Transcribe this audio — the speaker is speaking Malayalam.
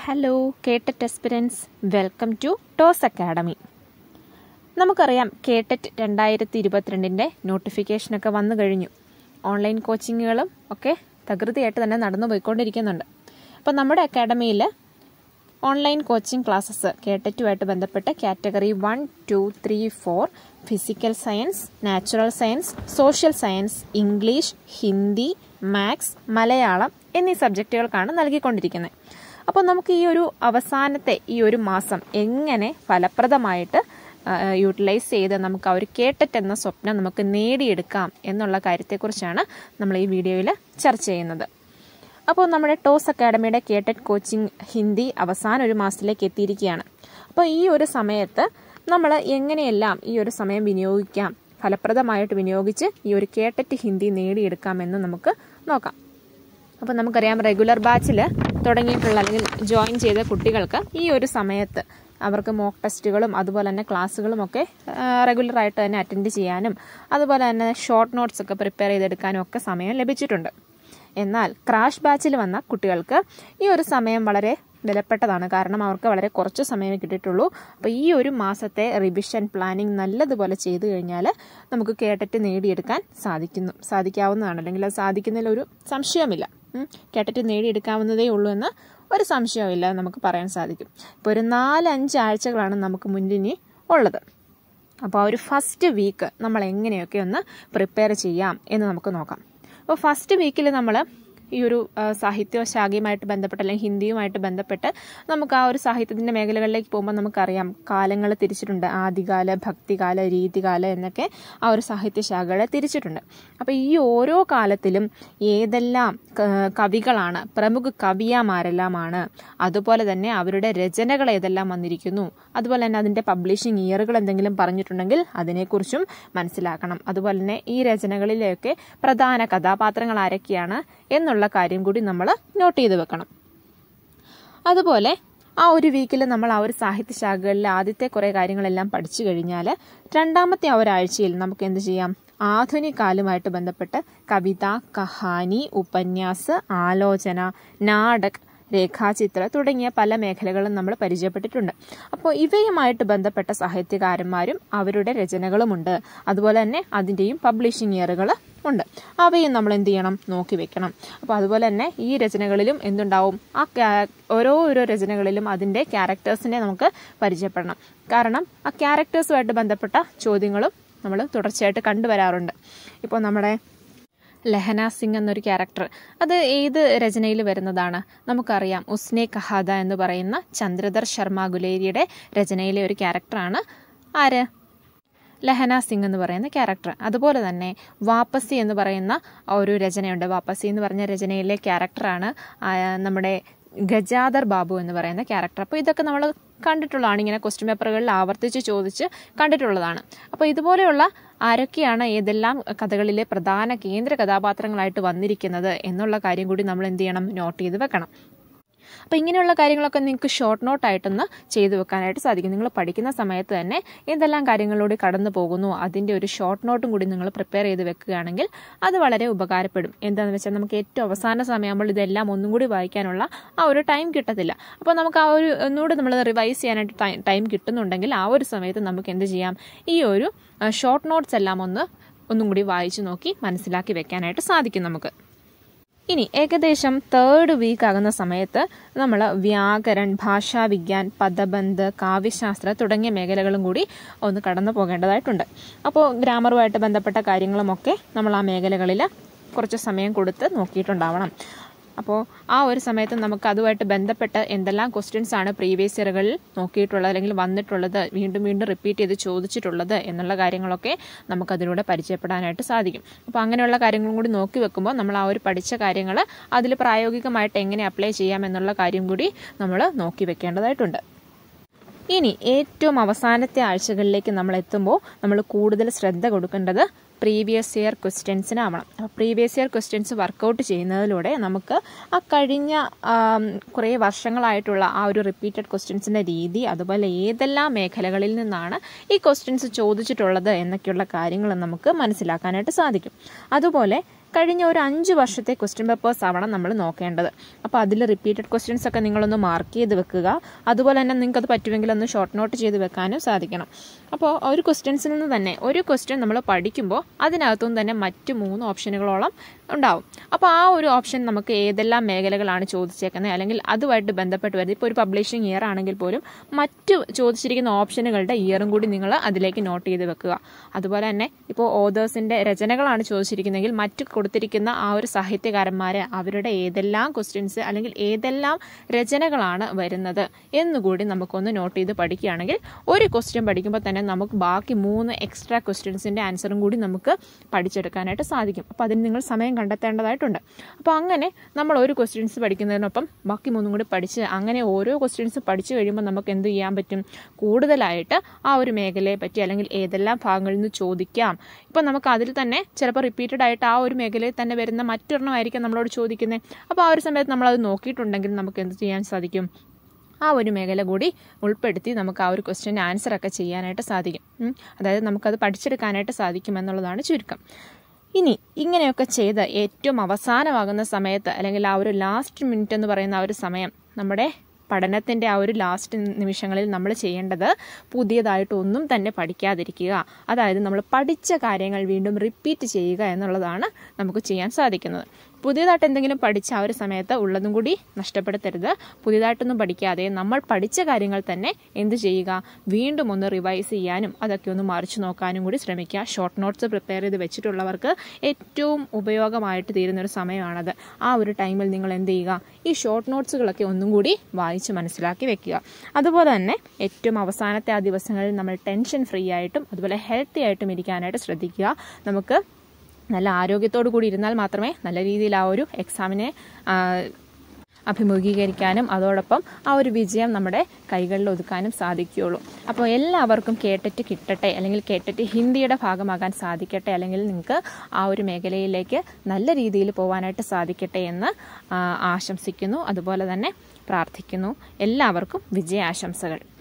Hello KTET experience welcome to Toss academy നമുക്കറിയാം കേട്ടറ്റ് രണ്ടായിരത്തി ഇരുപത്തിരണ്ടിൻ്റെ നോട്ടിഫിക്കേഷനൊക്കെ വന്നു കഴിഞ്ഞു ഓൺലൈൻ കോച്ചിങ്ങുകളും ഒക്കെ തകൃതിയായിട്ട് തന്നെ നടന്നു പോയിക്കൊണ്ടിരിക്കുന്നുണ്ട് അപ്പോൾ നമ്മുടെ അക്കാഡമിയിൽ ഓൺലൈൻ കോച്ചിങ് ക്ലാസ്സസ് കേട്ടറ്റുമായിട്ട് ബന്ധപ്പെട്ട് category one two three four physical science natural science social science English Hindi maths Malayalam എന്നീ സബ്ജക്റ്റുകൾക്കാണ് നൽകിക്കൊണ്ടിരിക്കുന്നത് അപ്പോൾ നമുക്ക് ഈ ഒരു അവസാനത്തെ ഈ ഒരു മാസം എങ്ങനെ ഫലപ്രദമായിട്ട് യൂട്ടിലൈസ് ചെയ്ത് നമുക്ക് ആ ഒരു കേട്ടറ്റ് എന്ന സ്വപ്നം നമുക്ക് നേടിയെടുക്കാം എന്നുള്ള കാര്യത്തെക്കുറിച്ചാണ് നമ്മൾ ഈ വീഡിയോയിൽ ചർച്ച ചെയ്യുന്നത് അപ്പോൾ നമ്മുടെ ടോസ് അക്കാഡമിയുടെ കേട്ടറ്റ് കോച്ചിങ് ഹിന്ദി അവസാന ഒരു മാസത്തിലേക്ക് എത്തിയിരിക്കുകയാണ് അപ്പോൾ ഈ ഒരു സമയത്ത് നമ്മൾ എങ്ങനെയെല്ലാം ഈ ഒരു സമയം വിനിയോഗിക്കാം ഫലപ്രദമായിട്ട് വിനിയോഗിച്ച് ഈ ഒരു കേട്ടറ്റ് ഹിന്ദി നേടിയെടുക്കാമെന്ന് നമുക്ക് നോക്കാം അപ്പോൾ നമുക്കറിയാം റെഗുലർ ബാച്ചിൽ തുടങ്ങിയിട്ടുള്ള അല്ലെങ്കിൽ ജോയിൻ ചെയ്ത കുട്ടികൾക്ക് ഈ ഒരു സമയത്ത് അവർക്ക് മോക്ക് ടെസ്റ്റുകളും അതുപോലെ തന്നെ ക്ലാസ്സുകളും ഒക്കെ റെഗുലറായിട്ട് തന്നെ അറ്റൻഡ് ചെയ്യാനും അതുപോലെ തന്നെ ഷോർട്ട് നോട്ട്സ് ഒക്കെ പ്രിപ്പയർ ചെയ്തെടുക്കാനും ഒക്കെ സമയം ലഭിച്ചിട്ടുണ്ട് എന്നാൽ ക്രാഷ് ബാച്ചിൽ വന്ന കുട്ടികൾക്ക് ഈ ഒരു സമയം വളരെ വിലപ്പെട്ടതാണ് കാരണം അവർക്ക് വളരെ കുറച്ച് സമയമേ കിട്ടിയിട്ടുള്ളൂ അപ്പോൾ ഈ ഒരു മാസത്തെ റിവിഷൻ പ്ലാനിങ് നല്ലതുപോലെ ചെയ്തു കഴിഞ്ഞാൽ നമുക്ക് കേട്ടറ്റ് നേടിയെടുക്കാൻ സാധിക്കുന്നു സാധിക്കാവുന്നതാണ് അല്ലെങ്കിൽ അത് സാധിക്കുന്നതിൽ ഒരു സംശയമില്ല കേട്ടറ്റ് നേടിയെടുക്കാവുന്നതേ ഉള്ളൂ എന്ന് ഒരു സംശയമില്ല നമുക്ക് പറയാൻ സാധിക്കും ഇപ്പോൾ ഒരു നാലഞ്ച് ആഴ്ചകളാണ് നമുക്ക് മുന്നിനി ഉള്ളത് അപ്പോൾ ആ ഒരു ഫസ്റ്റ് വീക്ക് നമ്മൾ എങ്ങനെയൊക്കെ ഒന്ന് പ്രിപ്പയർ ചെയ്യാം എന്ന് നമുക്ക് നോക്കാം അപ്പോൾ ഫസ്റ്റ് വീക്കിൽ നമ്മൾ ഈ ഒരു സാഹിത്യ ശാഖയുമായിട്ട് ബന്ധപ്പെട്ട് അല്ലെങ്കിൽ ഹിന്ദിയുമായിട്ട് ബന്ധപ്പെട്ട് നമുക്ക് ആ ഒരു സാഹിത്യത്തിൻ്റെ മേഖലകളിലേക്ക് പോകുമ്പോൾ നമുക്കറിയാം കാലങ്ങൾ തിരിച്ചിട്ടുണ്ട് ആദികാല ഭക്തികാല രീതികാല എന്നൊക്കെ ആ ഒരു സാഹിത്യ ശാഖകളെ തിരിച്ചിട്ടുണ്ട് അപ്പോൾ ഈ ഓരോ കാലത്തിലും ഏതെല്ലാം കവികളാണ് പ്രമുഖ കവിയാമാരെല്ലാമാണ് അതുപോലെ തന്നെ അവരുടെ രചനകൾ ഏതെല്ലാം വന്നിരിക്കുന്നു അതുപോലെ തന്നെ അതിൻ്റെ പബ്ലിഷിംഗ് ഇയറുകൾ എന്തെങ്കിലും പറഞ്ഞിട്ടുണ്ടെങ്കിൽ അതിനെക്കുറിച്ചും മനസ്സിലാക്കണം അതുപോലെ തന്നെ ഈ രചനകളിലെയൊക്കെ പ്രധാന കഥാപാത്രങ്ങൾ ആരൊക്കെയാണ് എന്നുള്ള കാര്യം കൂടി നമ്മൾ നോട്ട് ചെയ്ത് വെക്കണം അതുപോലെ ആ ഒരു വീക്കിൽ നമ്മൾ ആ ഒരു സാഹിത്യ ശാഖകളിലെ ആദ്യത്തെ കുറേ കാര്യങ്ങളെല്ലാം പഠിച്ചു കഴിഞ്ഞാൽ രണ്ടാമത്തെ ആ ഒരാഴ്ചയിൽ നമുക്ക് എന്ത് ചെയ്യാം ആധുനിക കാലുമായിട്ട് ബന്ധപ്പെട്ട് കവിത കഹാനി ഉപന്യാസ് ആലോചന നാടക് രേഖാചിത്ര തുടങ്ങിയ പല മേഖലകളും നമ്മൾ പരിചയപ്പെട്ടിട്ടുണ്ട് അപ്പോൾ ഇവയുമായിട്ട് ബന്ധപ്പെട്ട സാഹിത്യകാരന്മാരും അവരുടെ രചനകളുമുണ്ട് അതുപോലെ തന്നെ അതിൻ്റെയും പബ്ലിഷിംഗ് ഇയറുകൾ ഉണ്ട് അവയും നമ്മൾ എന്ത് ചെയ്യണം നോക്കി വെക്കണം അപ്പോൾ അതുപോലെ തന്നെ ഈ രചനകളിലും എന്തുണ്ടാവും ആ ഓരോ ഓരോ രചനകളിലും അതിൻ്റെ ക്യാരക്ടേഴ്സിനെ നമുക്ക് പരിചയപ്പെടണം കാരണം ആ ക്യാരക്ടേഴ്സുമായിട്ട് ബന്ധപ്പെട്ട ചോദ്യങ്ങളും നമ്മൾ തുടർച്ചയായിട്ട് കണ്ടുവരാറുണ്ട് ഇപ്പോൾ നമ്മുടെ ലഹന സിംഗ് എന്നൊരു ക്യാരക്ടർ അത് ഏത് രചനയിൽ വരുന്നതാണ് നമുക്കറിയാം ഉസ്നെ കഹാദ എന്ന് പറയുന്ന ചന്ദ്രധർ ശർമ്മ ഗുലേരിയുടെ രചനയിലെ ഒരു ക്യാരക്ടറാണ് ആര് ലഹന സിംഗ് എന്ന് പറയുന്ന ക്യാരക്ടർ അതുപോലെ തന്നെ വാപ്പസി എന്ന് പറയുന്ന ഒരു രചനയുണ്ട് വാപ്പസി എന്ന് പറഞ്ഞ രചനയിലെ ക്യാരക്ടറാണ് നമ്മുടെ ഗജാദർ ബാബു എന്ന് പറയുന്ന ക്യാരക്ടർ അപ്പോൾ ഇതൊക്കെ നമ്മൾ കണ്ടിട്ടുള്ളതാണ് ഇങ്ങനെ ക്വസ്റ്റ്യൻ പേപ്പറുകളിൽ ആവർത്തിച്ച് ചോദിച്ച് കണ്ടിട്ടുള്ളതാണ് അപ്പോൾ ഇതുപോലെയുള്ള ആരൊക്കെയാണ് ഏതെല്ലാം കഥകളിലെ പ്രധാന കേന്ദ്ര കഥാപാത്രങ്ങളായിട്ട് വന്നിരിക്കുന്നത് എന്നുള്ള കാര്യം കൂടി നമ്മൾ എന്ത് ചെയ്യണം നോട്ട് ചെയ്ത് വെക്കണം അപ്പോൾ ഇങ്ങനെയുള്ള കാര്യങ്ങളൊക്കെ നിങ്ങൾക്ക് ഷോർട്ട് നോട്ടായിട്ടൊന്ന് ചെയ്തു വെക്കാനായിട്ട് സാധിക്കും നിങ്ങൾ പഠിക്കുന്ന സമയത്ത് തന്നെ എന്തെല്ലാം കാര്യങ്ങളിലൂടെ കടന്നു പോകുന്നു അതിൻ്റെ ഒരു ഷോർട്ട് നോട്ടും കൂടി നിങ്ങൾ പ്രിപ്പയർ ചെയ്ത് വെക്കുകയാണെങ്കിൽ അത് വളരെ ഉപകാരപ്പെടും എന്താണെന്ന് വെച്ചാൽ നമുക്ക് ഏറ്റവും അവസാന സമയമാകുമ്പോൾ ഇതെല്ലാം ഒന്നും കൂടി വായിക്കാനുള്ള ആ ഒരു ടൈം കിട്ടത്തില്ല അപ്പോൾ നമുക്ക് ആ ഒരു ഒന്നുകൂടി നമ്മൾ റിവൈസ് ചെയ്യാനായിട്ട് ടൈം കിട്ടുന്നുണ്ടെങ്കിൽ ആ ഒരു സമയത്ത് നമുക്ക് എന്ത് ചെയ്യാം ഈ ഒരു ഷോർട്ട് നോട്ട്സ് എല്ലാം ഒന്ന് ഒന്നും കൂടി വായിച്ചു നോക്കി മനസ്സിലാക്കി വെക്കാനായിട്ട് സാധിക്കും നമുക്ക് ഇനി ഏകദേശം തേർഡ് വീക്ക് ആകുന്ന സമയത്ത് നമ്മൾ വ്യാകരൺ ഭാഷാവിജ്ഞാൻ പദബന്ധ് കാവ്യശാസ്ത്ര തുടങ്ങിയ മേഖലകളും കൂടി ഒന്ന് കടന്നു പോകേണ്ടതായിട്ടുണ്ട് അപ്പോൾ ഗ്രാമറുമായിട്ട് ബന്ധപ്പെട്ട കാര്യങ്ങളുമൊക്കെ നമ്മൾ ആ മേഖലകളിൽ കുറച്ച് സമയം കൊടുത്ത് നോക്കിയിട്ടുണ്ടാവണം അപ്പോൾ ആ ഒരു സമയത്ത് നമുക്ക് അതുമായിട്ട് ബന്ധപ്പെട്ട് എന്തെല്ലാം ക്വസ്റ്റ്യൻസ് ആണ് പ്രീവിയസ് ഇയറുകളിൽ നോക്കിയിട്ടുള്ളത് അല്ലെങ്കിൽ വന്നിട്ടുള്ളത് വീണ്ടും വീണ്ടും റിപ്പീറ്റ് ചെയ്ത് ചോദിച്ചിട്ടുള്ളത് എന്നുള്ള കാര്യങ്ങളൊക്കെ നമുക്കതിലൂടെ പരിചയപ്പെടാനായിട്ട് സാധിക്കും അപ്പോൾ അങ്ങനെയുള്ള കാര്യങ്ങളും കൂടി നോക്കി വെക്കുമ്പോൾ നമ്മൾ ആ ഒരു പഠിച്ച കാര്യങ്ങൾ അതിൽ പ്രായോഗികമായിട്ട് എങ്ങനെ അപ്ലൈ ചെയ്യാം എന്നുള്ള കാര്യം കൂടി നമ്മൾ നോക്കി വെക്കേണ്ടതായിട്ടുണ്ട് ഇനി ഏറ്റവും അവസാനത്തെ ആഴ്ചകളിലേക്ക് നമ്മൾ എത്തുമ്പോൾ നമ്മൾ കൂടുതൽ ശ്രദ്ധ കൊടുക്കേണ്ടത് പ്രീവിയസ് ഇയർ ക്വസ്റ്റ്യൻസിനാവണം അപ്പോൾ പ്രീവിയസ് ഇയർ ക്വസ്റ്റ്യൻസ് വർക്കൗട്ട് ചെയ്യുന്നതിലൂടെ നമുക്ക് ആ കഴിഞ്ഞ കുറേ വർഷങ്ങളായിട്ടുള്ള ആ ഒരു റിപ്പീറ്റഡ് ക്വസ്റ്റ്യൻസിൻ്റെ രീതി അതുപോലെ ഏതെല്ലാം മേഖലകളിൽ നിന്നാണ് ഈ ക്വസ്റ്റ്യൻസ് ചോദിച്ചിട്ടുള്ളത് എന്നൊക്കെയുള്ള കാര്യങ്ങൾ നമുക്ക് മനസ്സിലാക്കാനായിട്ട് സാധിക്കും അതുപോലെ കഴിഞ്ഞ ഒരു അഞ്ച് വർഷത്തെ ക്വസ്റ്റ്യൻ പേപ്പേഴ്സ് ആവണം നമ്മൾ നോക്കേണ്ടത് അപ്പോൾ അതിൽ റിപ്പീറ്റഡ് ക്വസ്റ്റ്യൻസ് ഒക്കെ നിങ്ങളൊന്ന് മാർക്ക് ചെയ്ത് വെക്കുക അതുപോലെ തന്നെ നിങ്ങൾക്ക് അത് പറ്റുമെങ്കിൽ ഒന്ന് ഷോർട്ട് നോട്ട് ചെയ്ത് വെക്കാനും സാധിക്കണം അപ്പോൾ ഒരു ക്വസ്റ്റ്യൻസിൽ നിന്ന് തന്നെ ഒരു ക്വസ്റ്റ്യൻ നമ്മൾ പഠിക്കുമ്പോൾ അതിനകത്തുനിന്ന് തന്നെ മറ്റ് മൂന്ന് ഓപ്ഷനുകളോളം ഉണ്ടാവും അപ്പോൾ ആ ഒരു ഓപ്ഷൻ നമുക്ക് ഏതെല്ലാം മേഖലകളാണ് ചോദിച്ചേക്കുന്നത് അല്ലെങ്കിൽ അതുമായിട്ട് ബന്ധപ്പെട്ട് വരുന്നത് ഇപ്പോൾ ഒരു പബ്ലിഷിംഗ് ഇയർ ആണെങ്കിൽ പോലും മറ്റു ചോദിച്ചിരിക്കുന്ന ഓപ്ഷനുകളുടെ ഇയറും കൂടി നിങ്ങൾ അതിലേക്ക് നോട്ട് ചെയ്ത് വെക്കുക അതുപോലെ തന്നെ ഇപ്പോൾ ഓതേഴ്സിൻ്റെ രചനകളാണ് ചോദിച്ചിരിക്കുന്നതെങ്കിൽ മറ്റു കൊടുത്തിരിക്കുന്ന ആ ഒരു സാഹിത്യകാരന്മാരെ അവരുടെ ഏതെല്ലാം ക്വസ്റ്റ്യൻസ് അല്ലെങ്കിൽ ഏതെല്ലാം രചനകളാണ് വരുന്നത് എന്നുകൂടി നമുക്കൊന്ന് നോട്ട് ചെയ്ത് പഠിക്കുകയാണെങ്കിൽ ഒരു ക്വസ്റ്റ്യൻ പഠിക്കുമ്പോൾ തന്നെ നമുക്ക് ബാക്കി മൂന്ന് എക്സ്ട്രാ ക്വസ്റ്റ്യൻസിൻ്റെ ആൻസറും കൂടി നമുക്ക് പഠിച്ചെടുക്കാനായിട്ട് സാധിക്കും അപ്പോൾ അതിന് നിങ്ങൾ സമയം കണ്ടെത്തേണ്ടതായിട്ടുണ്ട് അപ്പോൾ അങ്ങനെ നമ്മൾ ഒരു ക്വസ്റ്റ്യൻസ് പഠിക്കുന്നതിനൊപ്പം ബാക്കി മൂന്നും കൂടി പഠിച്ച് അങ്ങനെ ഓരോ ക്വസ്റ്റ്യൻസ് പഠിച്ചു കഴിയുമ്പോൾ നമുക്ക് എന്ത് ചെയ്യാൻ പറ്റും കൂടുതലായിട്ട് ആ ഒരു മേഖലയെ പറ്റി അല്ലെങ്കിൽ ഏതെല്ലാം ഭാഗങ്ങളിൽ നിന്ന് ചോദിക്കാം ഇപ്പോൾ നമുക്ക് അതിൽ തന്നെ ചിലപ്പോൾ റിപ്പീറ്റഡ് ആയിട്ട് ആ ഒരു മേഖലയിൽ തന്നെ വരുന്ന മറ്റൊരെണ്ണമായിരിക്കും നമ്മളോട് ചോദിക്കുന്നത് അപ്പോൾ ആ ഒരു സമയത്ത് നമ്മളത് നോക്കിയിട്ടുണ്ടെങ്കിൽ നമുക്ക് എന്ത് ചെയ്യാൻ സാധിക്കും ആ ഒരു മേഖല കൂടി ഉൾപ്പെടുത്തി നമുക്ക് ആ ഒരു ക്വസ്റ്റ്യൻ ആൻസർ ഒക്കെ ചെയ്യാനായിട്ട് സാധിക്കും ഉം. അതായത് നമുക്കത് പഠിച്ചെടുക്കാനായിട്ട് സാധിക്കും എന്നുള്ളതാണ് ചുരുക്കം ഇനി ഇങ്ങനെയൊക്കെ ചെയ്ത് ഏറ്റവും അവസാനമാകുന്ന സമയത്ത് അല്ലെങ്കിൽ ആ ഒരു ലാസ്റ്റ് മിനിറ്റ് എന്ന് പറയുന്ന ആ ഒരു സമയം നമ്മുടെ പഠനത്തിൻ്റെ ആ ഒരു ലാസ്റ്റ് നിമിഷങ്ങളിൽ നമ്മൾ ചെയ്യേണ്ടത് പുതിയതായിട്ടൊന്നും തന്നെ പഠിക്കാതിരിക്കുക അതായത് നമ്മൾ പഠിച്ച കാര്യങ്ങൾ വീണ്ടും റിപ്പീറ്റ് ചെയ്യുക എന്നുള്ളതാണ് നമുക്ക് ചെയ്യാൻ സാധിക്കുന്നത് പുതിയതായിട്ട് എന്തെങ്കിലും പഠിച്ച ആ ഒരു സമയത്ത് ഉള്ളതും കൂടി നഷ്ടപ്പെടുത്തരുത് പുതിയതായിട്ടൊന്നും പഠിക്കാതെ നമ്മൾ പഠിച്ച കാര്യങ്ങൾ തന്നെ എന്ത് ചെയ്യുക വീണ്ടും ഒന്ന് റിവൈസ് ചെയ്യാനും അതൊക്കെ ഒന്ന് മറിച്ച് നോക്കാനും കൂടി ശ്രമിക്കുക ഷോർട്ട് നോട്ട്സ് പ്രിപ്പയർ ചെയ്ത് വെച്ചിട്ടുള്ളവർക്ക് ഏറ്റവും ഉപയോഗമായിട്ട് തീരുന്നൊരു സമയമാണത് ആ ഒരു ടൈമിൽ നിങ്ങൾ എന്ത് ചെയ്യുക ഈ ഷോർട്ട് നോട്ട്സുകളൊക്കെ ഒന്നും കൂടി വായിച്ച് മനസ്സിലാക്കി വെക്കുക അതുപോലെ തന്നെ ഏറ്റവും അവസാനത്തെ ആ ദിവസങ്ങളിൽ നമ്മൾ ടെൻഷൻ ഫ്രീ ആയിട്ടും അതുപോലെ ഹെൽത്തി ആയിട്ടും ഇരിക്കാനായിട്ട് ശ്രദ്ധിക്കുക നമുക്ക് നല്ല ആരോഗ്യത്തോടു കൂടി ഇരുന്നാൽ മാത്രമേ നല്ല രീതിയിൽ ആ ഒരു എക്സാമിനെ ആ, അഭിമുഖീകരിക്കാനും അതോടൊപ്പം ആ ഒരു വിജയം നമ്മുടെ കൈകളിൽ ഒതുക്കാനും സാധിക്കുകയുള്ളൂ അപ്പോൾ എല്ലാവർക്കും കേട്ടിട്ട് കിട്ടട്ടെ അല്ലെങ്കിൽ കേട്ടിട്ട് ഹിന്ദിയുടെ ഭാഗമാകാൻ സാധിക്കട്ടെ അല്ലെങ്കിൽ നിങ്ങൾക്ക് ആ ഒരു മേഖലയിലേക്ക് നല്ല രീതിയിൽ പോകാനായിട്ട് സാധിക്കട്ടെ എന്ന് ആ, ആശംസിക്കുന്നു അതുപോലെ തന്നെ പ്രാർത്ഥിക്കുന്നു എല്ലാവർക്കും വിജയാശംസകൾ